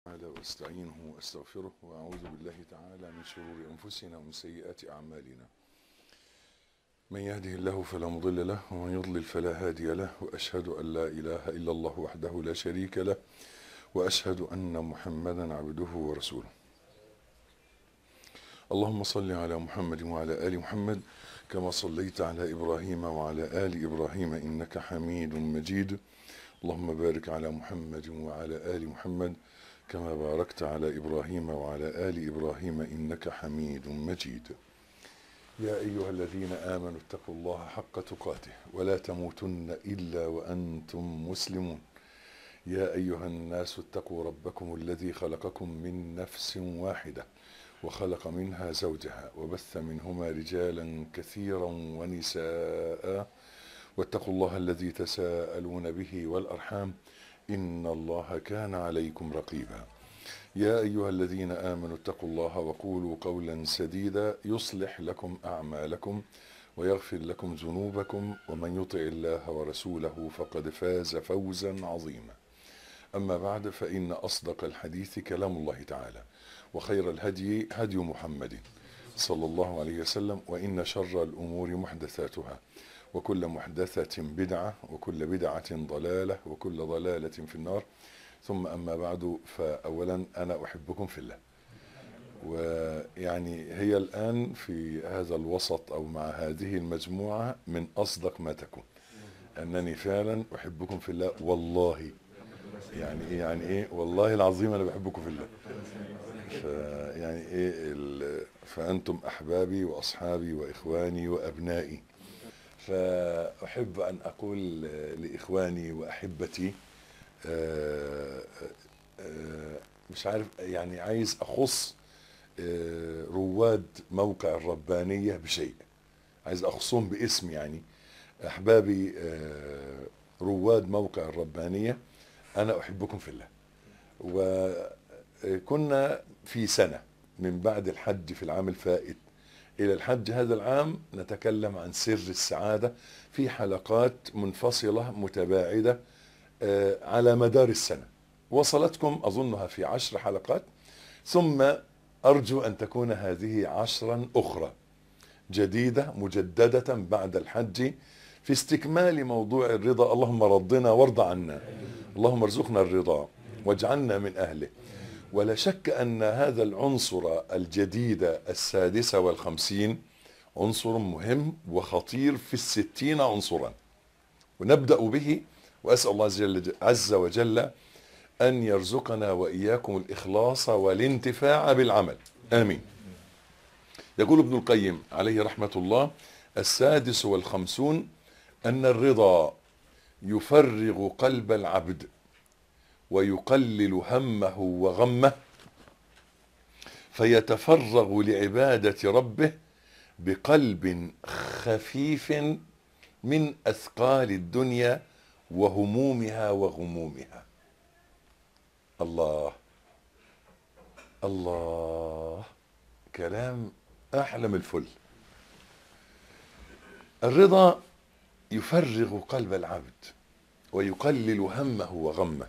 تعالى واستعينه واستغفره واعوذ بالله تعالى من شرور انفسنا ومن سيئات اعمالنا. من يهده الله فلا مضل له ومن يضلل فلا هادي له واشهد ان لا اله الا الله وحده لا شريك له واشهد ان محمدا عبده ورسوله. اللهم صل على محمد وعلى ال محمد كما صليت على ابراهيم وعلى ال ابراهيم انك حميد مجيد. اللهم بارك على محمد وعلى ال محمد كما باركت على ابراهيم وعلى ال ابراهيم انك حميد مجيد. يا ايها الذين امنوا اتقوا الله حق تقاته ولا تموتن الا وانتم مسلمون. يا ايها الناس اتقوا ربكم الذي خلقكم من نفس واحده وخلق منها زوجها وبث منهما رجالا كثيرا ونساء واتقوا الله الذي تساءلون به والارحام ان الله كان عليكم رقيبا يا ايها الذين امنوا اتقوا الله وقولوا قولا سديدا يصلح لكم اعمالكم ويغفر لكم ذنوبكم ومن يطع الله ورسوله فقد فاز فوزا عظيما اما بعد فان اصدق الحديث كلام الله تعالى وخير الهدي هدي محمد صلى الله عليه وسلم وان شر الامور محدثاتها وكل محدثة بدعة وكل بدعة ضلالة وكل ضلالة في النار ثم أما بعد فأولا أنا أحبكم في الله ويعني هي الآن في هذا الوسط أو مع هذه المجموعة من أصدق ما تكون أنني فعلا أحبكم في الله والله يعني إيه يعني إيه والله العظيم أنا بحبكم في الله فيعني إيه فأنتم أحبابي وأصحابي وإخواني وأبنائي فأحب أن أقول لإخواني وأحبتي مش عارف يعني عايز أخص رواد موقع الربانية بشيء عايز أخصهم باسم يعني أحبابي رواد موقع الربانية أنا أحبكم في الله وكنا في سنة من بعد الحج في العام الفائت إلى الحج هذا العام نتكلم عن سر السعادة في حلقات منفصلة متباعدة على مدار السنة وصلتكم أظنها في عشر حلقات ثم أرجو أن تكون هذه عشرا أخرى جديدة مجددة بعد الحج في استكمال موضوع الرضا اللهم رضنا وارض عنا اللهم ارزقنا الرضا واجعلنا من أهله ولا شك أن هذا العنصر الجديد السادسة والخمسين عنصر مهم وخطير في الستين عنصرا ونبدأ به وأسأل الله عز وجل أن يرزقنا وإياكم الإخلاص والانتفاع بالعمل آمين يقول ابن القيم عليه رحمة الله السادس والخمسون أن الرضا يفرغ قلب العبد ويقلل همه وغمه فيتفرغ لعبادة ربه بقلب خفيف من أثقال الدنيا وهمومها وغمومها الله الله كلام أحلم الفل الرضا يفرغ قلب العبد ويقلل همه وغمه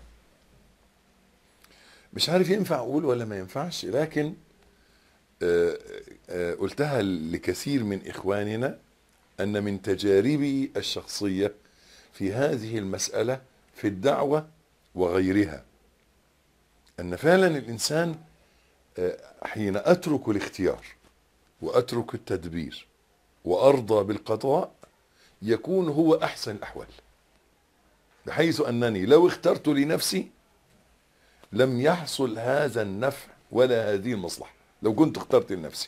مش عارف ينفع اقول ولا ما ينفعش لكن آآ آآ قلتها لكثير من اخواننا ان من تجاربي الشخصيه في هذه المساله في الدعوه وغيرها ان فعلا الانسان حين اترك الاختيار واترك التدبير وارضى بالقضاء يكون هو احسن الاحوال بحيث انني لو اخترت لنفسي لم يحصل هذا النفع ولا هذه المصلحة لو كنت اخترت لنفسي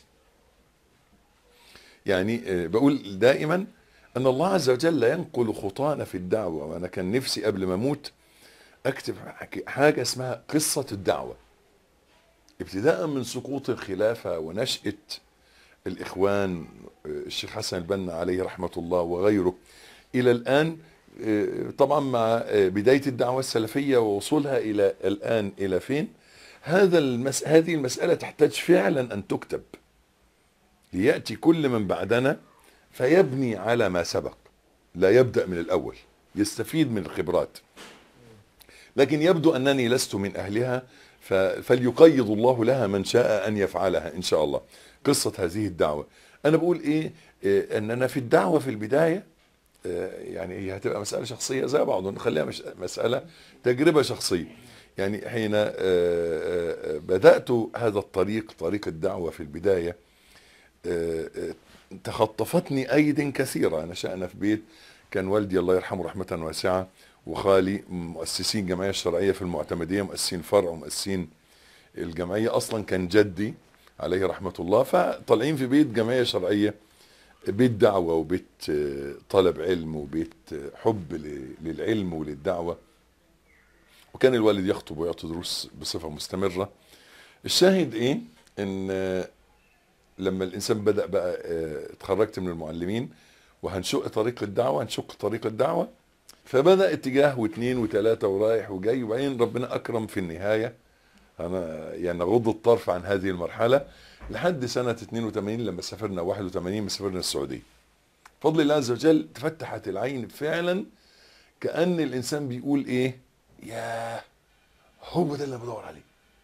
يعني بقول دائما أن الله عز وجل ينقل خطانا في الدعوة وأنا كان نفسي قبل ما أموت أكتب حاجة اسمها قصة الدعوة ابتداء من سقوط الخلافة ونشأة الإخوان الشيخ حسن البنا عليه رحمة الله وغيره إلى الآن طبعا مع بداية الدعوة السلفية ووصولها إلى الآن إلى فين هذا المس... هذه المسألة تحتاج فعلا أن تكتب ليأتي كل من بعدنا فيبني على ما سبق لا يبدأ من الأول يستفيد من الخبرات لكن يبدو أنني لست من أهلها ف- فليقيض الله لها من شاء ان يفعلها ان شاء الله قصه هذه الدعوه انا بقول ايه إيه، ان انا في الدعوه في البدايه آه، يعني هي هتبقى مساله شخصيه زي بعض ونخليها مش مساله تجربه شخصيه يعني حين آه، آه، آه، بدات هذا الطريق طريق الدعوه في البدايه آه، آه، تخطفتني ايد كثيره نشانا في بيت كان والدي الله يرحمه رحمه واسعه وخالي مؤسسين الجمعيه الشرعيه في المعتمديه مؤسسين فرع ومؤسسين الجمعيه اصلا كان جدي عليه رحمه الله فطالعين في بيت جمعيه شرعيه بيت دعوه وبيت آه، طلب علم وبيت آه، حب ل- للعلم وللدعوه وكان الوالد يخطب ويعطي دروس بصفه مستمره الشاهد ايه ان آه، لما الانسان بدا بقى آه، اتخرجت من المعلمين وهنشق طريق الدعوه هنشق طريق الدعوه فبدا اتجاه واثنين وثلاثه ورايح وجاي وبعدين ربنا اكرم في النهايه انا يعني غض الطرف عن هذه المرحله لحد سنه 82 لما سافرنا 81 لما سافرنا السعوديه فضل الله عز وجل تفتحت العين فعلا كان الانسان بيقول ايه يا هو ده اللي أنا بدور عليه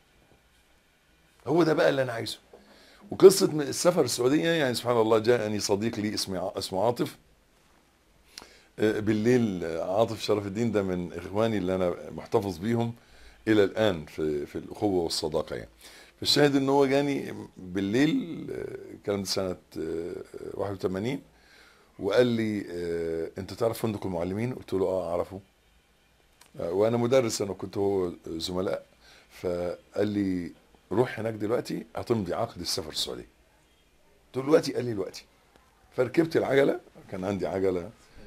هو ده بقى اللي انا عايزه وقصه من السفر السعوديه يعني سبحان الله جاءني صديق لي اسمه اسمه عاطف آه، بالليل آه، عاطف شرف الدين ده من اخواني اللي انا محتفظ بيهم الى الان في في الاخوه والصداقه يعني فالشاهد ان هو جاني بالليل آه، الكلام ده سنه آه، 81 وقال لي آه، انت تعرف فندق المعلمين قلت له اه اعرفه آه، وانا مدرس انا كنت هو زملاء فقال لي روح هناك دلوقتي هتمضي عقد السفر السعوديه قلت له دلوقتي قال لي دلوقتي فركبت العجله كان عندي عجله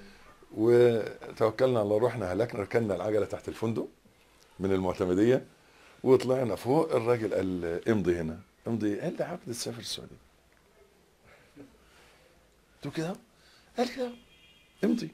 وتوكلنا على الله رحنا هلكنا ركننا العجله تحت الفندق من المعتمديه وطلعنا فوق الراجل قال امضي هنا امضي قال لي عقد السفر السعوديه قلت له كده قال كده امضي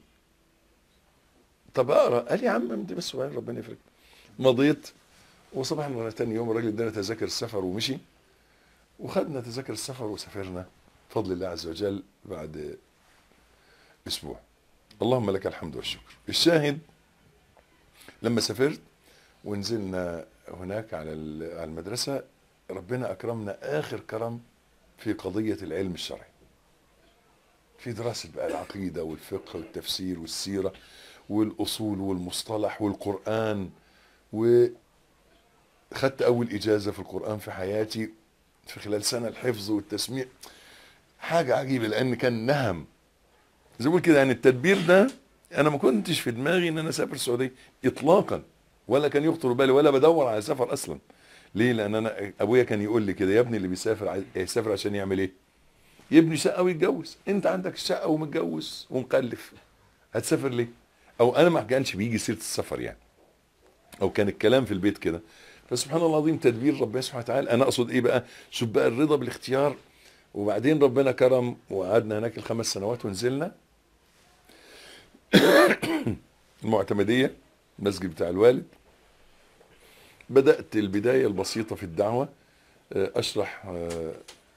طب اقرا قال لي يا عم امضي بس وبعدين ربنا يفرج مضيت وصبحنا تاني يوم الراجل ادانا تذاكر السفر ومشي وخدنا تذاكر السفر وسافرنا بفضل الله عز وجل بعد اسبوع اللهم لك الحمد والشكر الشاهد لما سافرت ونزلنا هناك على ال- على المدرسه ربنا اكرمنا اخر كرم في قضيه العلم الشرعي في دراسه بقى العقيده والفقه والتفسير والسيره والاصول والمصطلح والقران وخدت اول اجازه في القران في حياتي في خلال سنه الحفظ والتسميع حاجه عجيبه لان كان نهم زي ما بقول كده يعني التدبير ده انا ما كنتش في دماغي ان انا اسافر السعوديه اطلاقا ولا كان يخطر بالي ولا بدور على سفر اصلا ليه لان انا ابويا كان يقول لي كده يا ابني اللي بيسافر عايز- يسافر عشان يعمل ايه يبني شقه ويتجوز انت عندك شقه ومتجوز ومخلف هتسافر ليه او انا ما كانش بيجي سيره السفر يعني او كان الكلام في البيت كده فسبحان الله العظيم تدبير ربنا سبحانه وتعالى انا اقصد ايه بقى شوف بقى الرضا بالاختيار وبعدين ربنا كرم وقعدنا هناك الخمس سنوات ونزلنا المعتمديه المسجد بتاع الوالد بدات البدايه البسيطه في الدعوه آه، اشرح آه،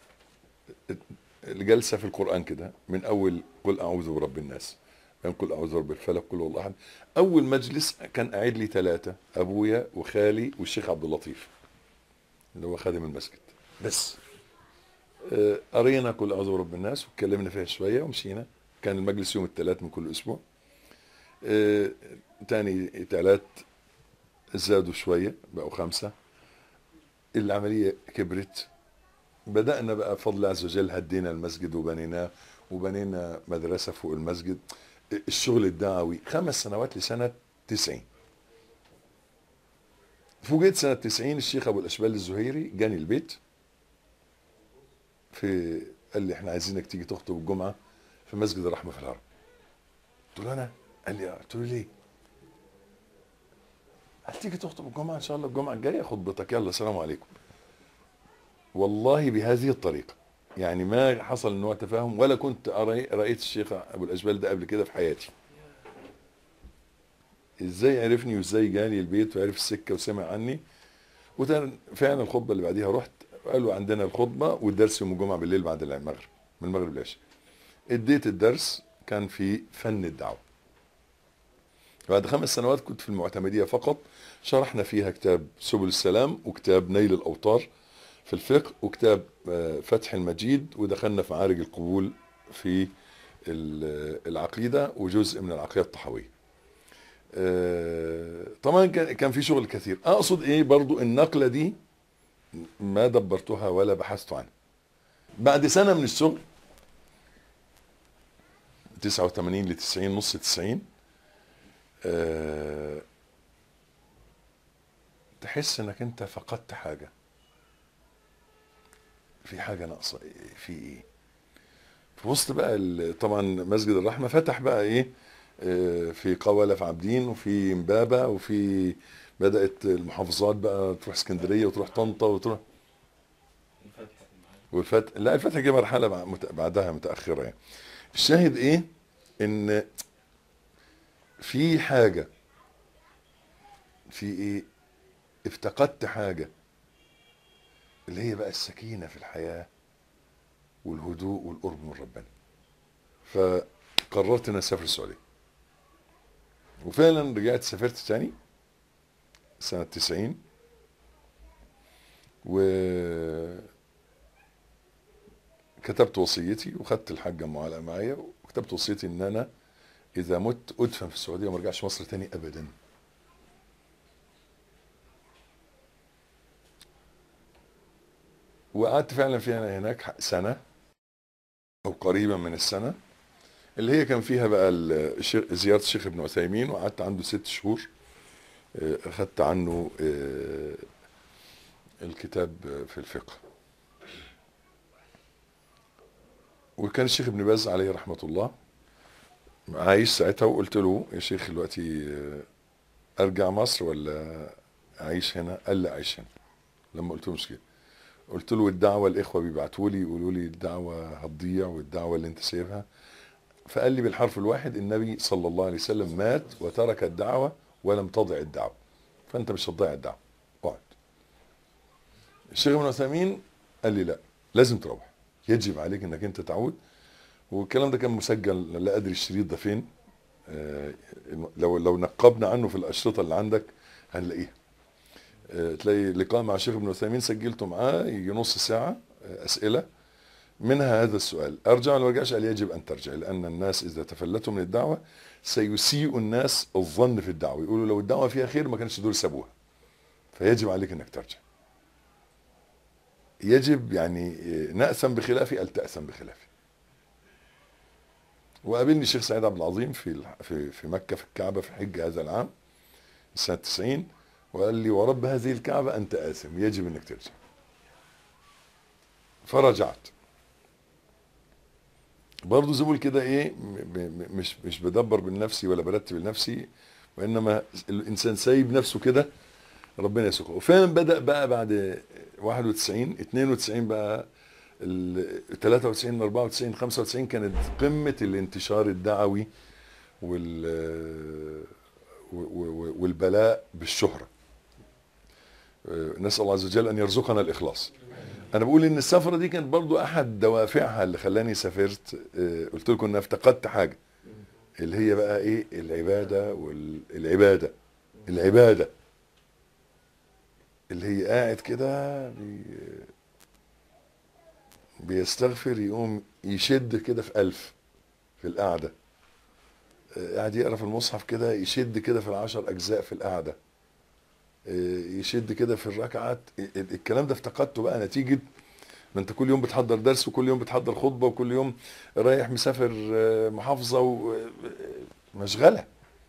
الجلسه في القران كده من اول قل اعوذ برب الناس من قل اعوذ برب الفلق قل هو الله احد اول مجلس كان قاعد لي ثلاثه ابويا وخالي والشيخ عبد اللطيف اللي هو خادم المسجد بس آه، قرينا قل اعوذ برب الناس واتكلمنا فيها شويه ومشينا كان المجلس يوم الثلاث من كل اسبوع آه، تاني ثلاث زادوا شويه بقوا خمسه العمليه كبرت بدأنا بقى بفضل الله عز وجل هدينا المسجد وبنيناه وبنينا مدرسة فوق المسجد الشغل الدعوي خمس سنوات لسنة 90 فوجئت سنة 90 الشيخ أبو الأشبال الزهيري جاني البيت في قال لي احنا عايزينك تيجي تخطب الجمعة في مسجد الرحمة في الهرم قلت له أنا قال لي آه. قلت له ليه هتيجي تخطب الجمعة إن شاء الله الجمعة الجاية خطبتك يلا السلام عليكم والله بهذه الطريقة يعني ما حصل نوع تفاهم ولا كنت أري رأيت الشيخ أبو الأشبال ده قبل كده في حياتي ازاي عرفني وازاي جاني البيت وعرف السكة وسمع عني وفعلا الخطبة اللي بعديها رحت قالوا عندنا الخطبة والدرس يوم الجمعة بالليل بعد المغرب من المغرب للعشاء اديت الدرس كان في فن الدعوة بعد خمس سنوات كنت في المعتمدية فقط شرحنا فيها كتاب سبل السلام وكتاب نيل الأوطار في الفقه وكتاب آه، فتح المجيد ودخلنا في معارج القبول في ال- العقيدة وجزء من العقيدة الطحوية آه، طبعا كان كان في شغل كثير اقصد ايه برضو النقلة دي ما دبرتها ولا بحثت عنها بعد سنة من الشغل 89 ل 90 نص 90 آه، تحس انك انت فقدت حاجة في حاجة ناقصة إيه؟ في ايه في وسط بقى ال- طبعا مسجد الرحمة فتح بقى ايه آه، في قولة في عابدين وفي امبابة وفي بدأت المحافظات بقى تروح اسكندرية وتروح طنطا وتروح والفتح لا الفتح جه مرحلة بع- مت- بعدها متأخرة يعني الشاهد ايه ان في حاجة في ايه افتقدت حاجة اللي هي بقى السكينة في الحياة والهدوء والقرب من ربنا فقررت ان اسافر السعودية وفعلا رجعت سافرت تاني سنة 90 و كتبت وصيتي وخدت الحاجة ام علاء معايا وكتبت وصيتي ان انا اذا مت ادفن في السعودية وما ارجعش مصر تاني ابدا وقعدت فعلا فيها هناك سنة او قريبا من السنة اللي هي كان فيها بقى الشيخ- زيارة الشيخ ابن عثيمين وقعدت عنده ست شهور آه، اخدت عنه آه، الكتاب في الفقه وكان الشيخ ابن باز عليه رحمة الله عايش ساعتها وقلت له يا شيخ دلوقتي آه، ارجع مصر ولا اعيش هنا قال لي اعيش هنا لما قلت له مش كده قلت له الدعوة الاخوة بيبعتوا لي يقولوا لي الدعوة هتضيع والدعوة اللي انت سايبها فقال لي بالحرف الواحد النبي صلى الله عليه وسلم مات وترك الدعوة ولم تضع الدعوة فانت مش هتضيع الدعوة اقعد الشيخ ابن عثيمين قال لي لا لازم تروح يجب عليك انك انت تعود والكلام ده كان مسجل لا ادري الشريط ده فين آه، لو لو نقبنا عنه في الاشرطه اللي عندك هنلاقيها آه، تلاقي لقاء مع الشيخ ابن عثيمين سجلته معاه يجي نص ساعه آه، اسئله منها هذا السؤال ارجع ولا ما ارجعش قال يجب ان ترجع لان الناس اذا تفلتوا من الدعوه سيسيء الناس الظن في الدعوه يقولوا لو الدعوه فيها خير ما كانش دول سابوها فيجب عليك انك ترجع يجب يعني آه، نأثم بخلافي قال تأثم بخلافي وقابلني الشيخ سعيد عبد العظيم في الح- في في مكه في الكعبه في حج هذا العام سنه 90 وقال لي ورب هذه الكعبه انت آثم يجب انك ترجع فرجعت برضه زبول كده ايه م- م- مش مش بدبر بنفسي ولا برتب لنفسي وانما الانسان سايب نفسه كده ربنا يسوقه وفعلا بدا بقى بعد 91 92 بقى ال 93 94 95 كانت قمه الانتشار الدعوي وال و- و- والبلاء بالشهره نسال الله عز وجل ان يرزقنا الاخلاص انا بقول ان السفره دي كانت برضو احد دوافعها اللي خلاني سافرت آه، قلت لكم ان افتقدت حاجه اللي هي بقى ايه العباده والعباده العباده اللي هي قاعد كده بي بيستغفر يقوم يشد كده في ألف في القعدة آه، قاعد يقرا في المصحف كده يشد كده في العشر أجزاء في القعدة آه، يشد كده في الركعات ال- ال- الكلام ده افتقدته بقى نتيجة ما انت كل يوم بتحضر درس وكل يوم بتحضر خطبة وكل يوم رايح مسافر آه، محافظة ومشغلة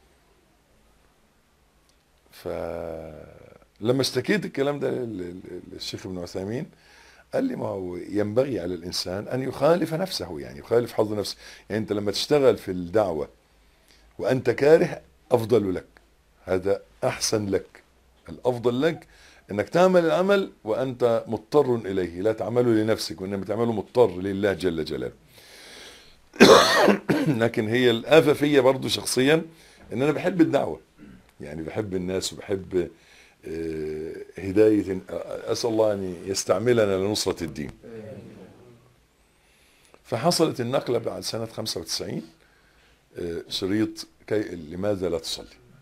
فلما اشتكيت الكلام ده لل- لل- للشيخ ابن عثيمين قال لي ما هو ينبغي على الانسان ان يخالف نفسه يعني يخالف حظ نفسه يعني انت لما تشتغل في الدعوه وانت كاره افضل لك هذا احسن لك الافضل لك انك تعمل العمل وانت مضطر اليه لا تعمله لنفسك وانما تعمله مضطر لله جل جلاله لكن هي الافه فيا برضو شخصيا ان انا بحب الدعوه يعني بحب الناس وبحب آه، هدايه اسال الله ان يستعملنا لنصره الدين فحصلت النقله بعد سنه 95 آه، شريط كي لماذا لا تصلي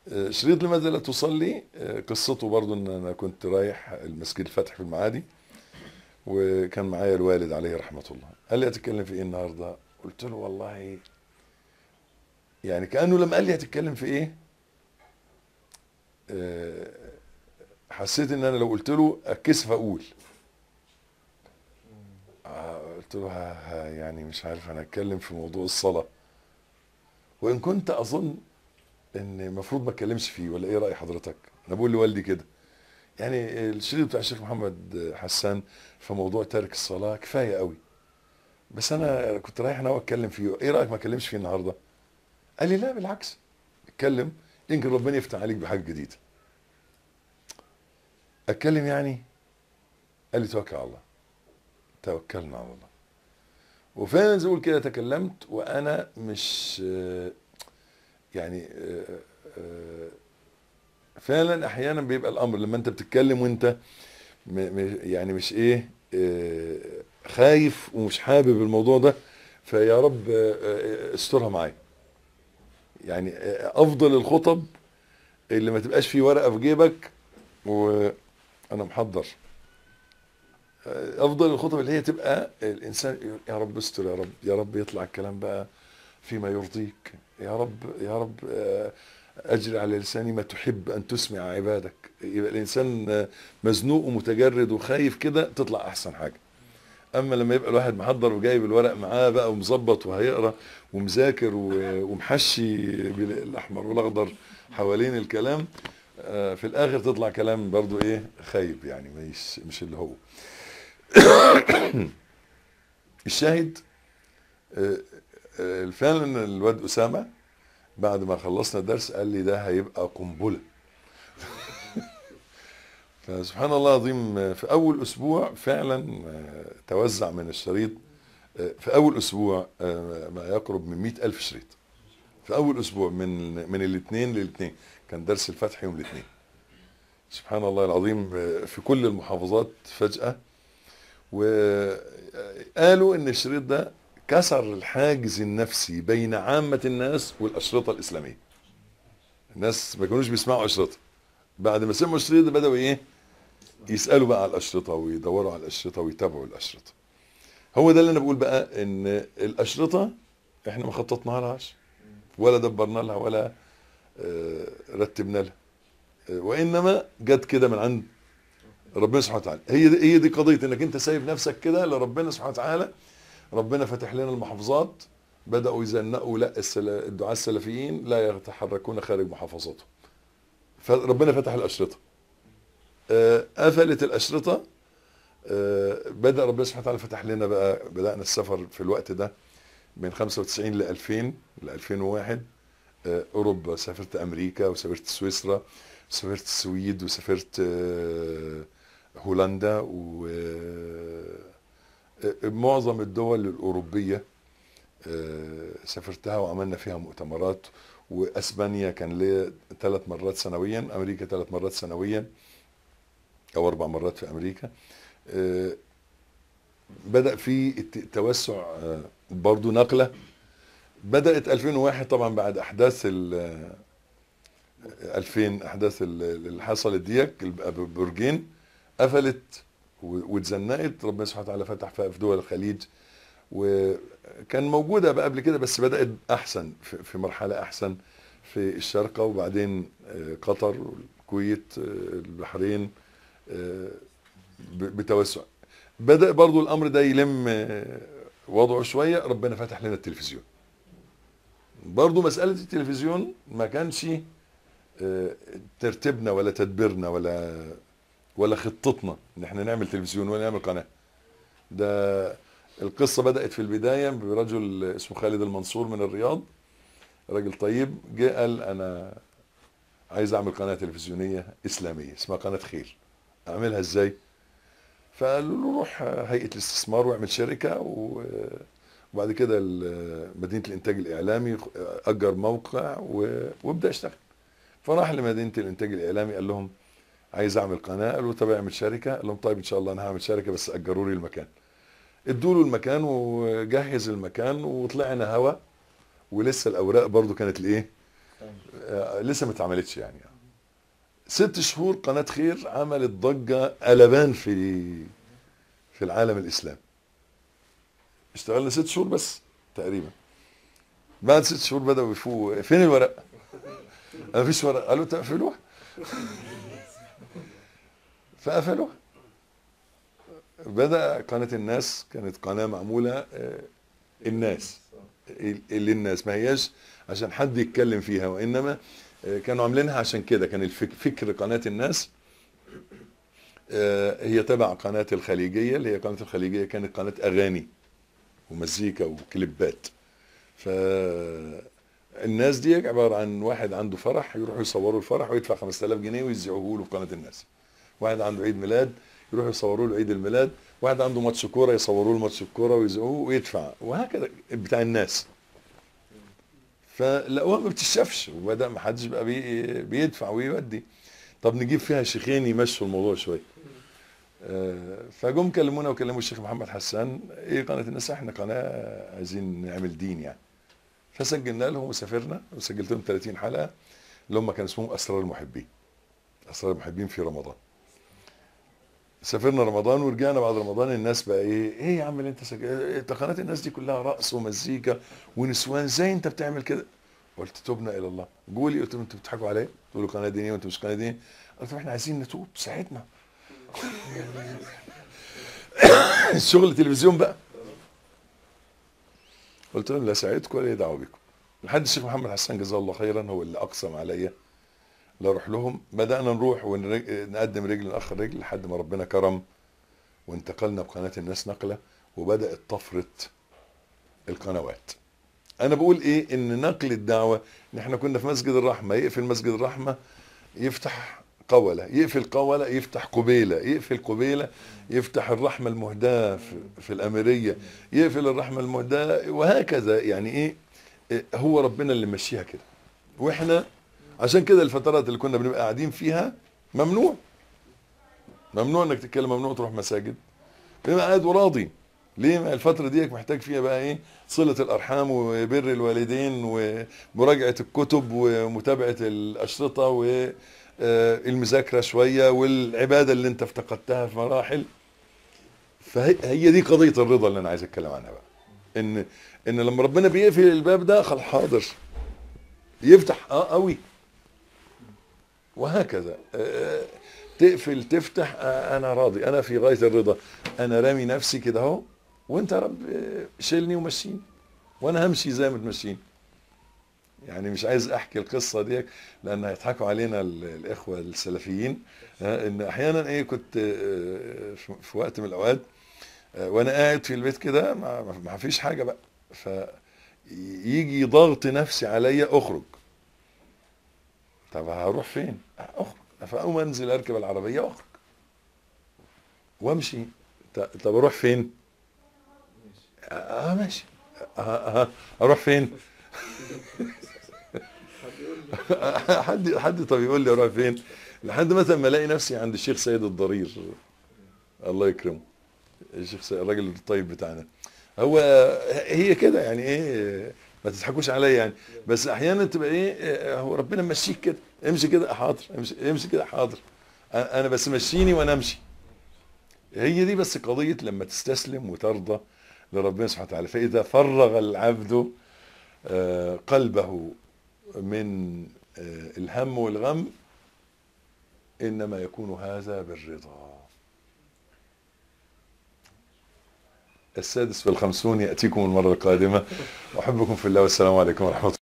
آه، شريط لماذا لا تصلي آه، قصته برضو ان انا كنت رايح المسجد الفتح في المعادي وكان معايا الوالد عليه رحمة الله قال لي هتتكلم في ايه النهاردة قلت له والله يعني كأنه لما قال لي هتتكلم في ايه آه، حسيت ان انا لو قلت له اتكسف اقول آه، قلت له ها ها يعني مش عارف انا اتكلم في موضوع الصلاة وان كنت اظن ان المفروض ما اتكلمش فيه ولا ايه راي حضرتك انا بقول لوالدي كده يعني الشريط بتاع الشيخ محمد حسان في موضوع ترك الصلاه كفايه قوي بس انا كنت رايح انا اتكلم فيه ايه رايك ما اتكلمش فيه النهارده قال لي لا بالعكس اتكلم يمكن ربنا يفتح عليك بحاجه جديده اتكلم يعني قال لي توكل على الله توكلنا على الله وفعلا زي ما بقول كده تكلمت وانا مش آه، يعني آه، آه، فعلا احيانا بيبقى الامر لما انت بتتكلم وانت م- م- يعني مش ايه آه، خايف ومش حابب الموضوع ده فيا رب آه، آه، استرها معايا يعني آه، افضل الخطب اللي ما تبقاش فيه ورقه في جيبك وانا محضر آه، افضل الخطب اللي هي تبقى الانسان يقول يا رب استر يا رب يا رب يطلع الكلام بقى فيما يرضيك يا رب يا رب آه، اجري على لساني ما تحب ان تسمع عبادك يبقى الانسان آه، مزنوق ومتجرد وخايف كده تطلع احسن حاجه اما لما يبقى الواحد محضر وجايب الورق معاه بقى ومظبط وهيقرا ومذاكر و- ومحشي بالاحمر والاخضر حوالين الكلام آه، في الاخر تطلع كلام برضو ايه خايب يعني مش مش اللي هو الشاهد آه، آه، فعلا الواد اسامه بعد ما خلصنا الدرس قال لي ده هيبقى قنبله فسبحان الله العظيم آه، في اول اسبوع فعلا آه، توزع من الشريط آه، في اول اسبوع آه، ما يقرب من مئة الف شريط في اول اسبوع من من الاثنين للاثنين كان درس الفتح يوم الاثنين سبحان الله العظيم آه، في كل المحافظات فجأة وقالوا ان الشريط ده كسر الحاجز النفسي بين عامة الناس والأشرطة الإسلامية الناس ما كانوش بيسمعوا أشرطة بعد ما سمعوا الشريط ده بدأوا إيه يسألوا بقى على الأشرطة ويدوروا على الأشرطة ويتابعوا الأشرطة هو ده اللي أنا بقول بقى إن الأشرطة إحنا ما خططنا لهاش ولا دبرنا لها ولا آه، رتبنا لها آه، وإنما جت كده من عند ربنا سبحانه وتعالى هي دي هي دي قضيه انك انت سايب نفسك كده لربنا سبحانه وتعالى ربنا فتح لنا المحافظات بداوا يزنقوا لا السل- الدعاة السلفيين لا يتحركون خارج محافظاتهم فربنا فتح الاشرطه آه، قفلت الاشرطه آه، بدا ربنا سبحانه وتعالى فتح لنا بقى بدانا السفر في الوقت ده من 95 ل 2000 ل 2001 آه، اوروبا سافرت امريكا وسافرت سويسرا سافرت السويد وسافرت آه، هولندا ومعظم الدول الأوروبية آه، سافرتها وعملنا فيها مؤتمرات واسبانيا كان ليا ثلاث مرات سنويا امريكا ثلاث مرات سنويا او اربع مرات في امريكا آه، بدا في الت- توسع آه، برضو نقله بدات 2001 طبعا بعد احداث ال 2000 احداث ال- اللي حصلت ديك الب- برجين قفلت و- واتزنقت ربنا سبحانه وتعالى فتح فيها في دول الخليج وكان موجوده بقى قبل كده بس بدات احسن في في مرحله احسن في الشارقه وبعدين آه، قطر والكويت آه، البحرين آه، ب- بتوسع بدا برضو الامر ده يلم آه، وضعه شويه ربنا فتح لنا التلفزيون برضو مساله التلفزيون ما كانش آه، ترتيبنا ولا تدبيرنا ولا ولا خطتنا ان احنا نعمل تلفزيون ولا نعمل قناه ده القصه بدات في البدايه برجل اسمه خالد المنصور من الرياض راجل طيب جه قال انا عايز اعمل قناه تلفزيونيه اسلاميه اسمها قناه خير اعملها ازاي فقالوا له روح هيئه الاستثمار واعمل شركه و- وبعد كده ال- مدينه الانتاج الاعلامي اجر موقع و- وابدا اشتغل فراح لمدينه الانتاج الاعلامي قال لهم عايز اعمل قناه قالوا طب اعمل شركه قال لهم طيب ان شاء الله انا هعمل شركه بس اجروا لي المكان ادوا له المكان وجهز المكان وطلعنا هوا ولسه الاوراق برضو كانت الايه آه، لسه ما اتعملتش يعني ست شهور قناة خير عملت ضجة قلبان في في العالم الإسلامي اشتغلنا ست شهور بس تقريبا بعد ست شهور بدأوا يفوقوا فين الورق؟ ما فيش ورق قالوا تقفلوها فقفلوها بدأ قناة الناس كانت قناة معمولة آه، الناس اللي الناس ما هياش عشان حد يتكلم فيها وإنما آه، كانوا عاملينها عشان كده كان الفك- فكر قناة الناس آه، هي تبع قناة الخليجية اللي هي قناة الخليجية كانت قناة أغاني ومزيكا وكليبات فالناس دي عبارة عن واحد عنده فرح يروحوا يصوروا الفرح ويدفع 5000 جنيه ويذيعوه له في قناة الناس واحد عنده عيد ميلاد يروحوا يصوروا له عيد الميلاد واحد عنده ماتش كوره يصوروا له ماتش الكوره ويذيعوه ويدفع وهكذا بتاع الناس فلقوها ما بتشافش وبدا ما حدش بقى بي بيدفع ويودي طب نجيب فيها شيخين يمشوا الموضوع شويه آه، فجم كلمونا وكلموا الشيخ محمد حسان ايه قناه الناس احنا قناه عايزين نعمل دين يعني فسجلنا لهم وسافرنا وسجلت لهم 30 حلقه اللي هم كان اسمهم اسرار المحبين اسرار المحبين في رمضان سافرنا رمضان ورجعنا بعد رمضان الناس بقى ايه ايه يا عم اللي انت سجل إيه قناه الناس دي كلها رقص ومزيكا ونسوان ازاي انت بتعمل كده قلت تبنا الى الله قولي قلت لهم انتوا بتضحكوا عليا تقولوا قناه دينيه وانتوا مش قناه دينيه قلت لهم احنا عايزين نتوب ساعدنا الشغل تلفزيون بقى قلت لهم لا ساعدكم ولا دعوه بكم لحد الشيخ محمد حسان جزاه الله خيرا هو اللي اقسم عليا لا اروح لهم بدانا نروح ونقدم رجل ناخر رجل لحد ما ربنا كرم وانتقلنا بقناه الناس نقله وبدات طفره القنوات انا بقول ايه ان نقل الدعوه ان احنا كنا في مسجد الرحمه يقفل مسجد الرحمه يفتح قولة يقفل قولة يفتح قبيلة يقفل قبيلة يفتح الرحمة المهداة في, في الأميرية يقفل الرحمة المهداة وهكذا يعني إيه إيه، هو ربنا اللي مشيها كده وإحنا عشان كده الفترات اللي كنا بنبقى قاعدين فيها ممنوع ممنوع انك تتكلم ممنوع تروح مساجد بيبقى قاعد وراضي ليه ما الفترة ديك محتاج فيها بقى ايه صلة الارحام وبر الوالدين ومراجعة الكتب ومتابعة الاشرطة والمذاكرة شوية والعبادة اللي انت افتقدتها في مراحل فهي هي دي قضية الرضا اللي انا عايز اتكلم عنها بقى ان ان لما ربنا بيقفل الباب ده خل حاضر يفتح اه قوي وهكذا آه، تقفل تفتح آه، انا راضي انا في غايه الرضا انا رامي نفسي كده اهو وانت يا رب آه، شيلني ومشيني وانا همشي زي ما تمشيني يعني مش عايز احكي القصه دي لان هيضحكوا علينا ال- الاخوه السلفيين آه، ان احيانا ايه كنت آه، في- في وقت من الاوقات آه، وانا قاعد في البيت كده ما ما- ما فيش حاجه بقى فيجي ضغط نفسي عليا اخرج طب هروح فين؟ اخرج فاقوم انزل اركب العربيه واخرج وامشي ط- طب اروح فين؟ اه ماشي آه آه اروح فين؟ حد حد طب يقول لي اروح فين؟ لحد مثلا ما الاقي نفسي عند الشيخ سيد الضرير الله يكرمه الشيخ سيد الراجل الطيب بتاعنا هو هي كده يعني ايه ما تضحكوش عليا يعني بس احيانا تبقى ايه هو ربنا مشيك كده امشي كده حاضر امشي, امشي كده حاضر انا بس مشيني وانا امشي هي دي بس قضية لما تستسلم وترضى لربنا سبحانه وتعالى فإذا فرغ العبد آه، قلبه من آه، الهم والغم إنما يكون هذا بالرضا السادس والخمسون يأتيكم المرة القادمة أحبكم في الله والسلام عليكم ورحمة الله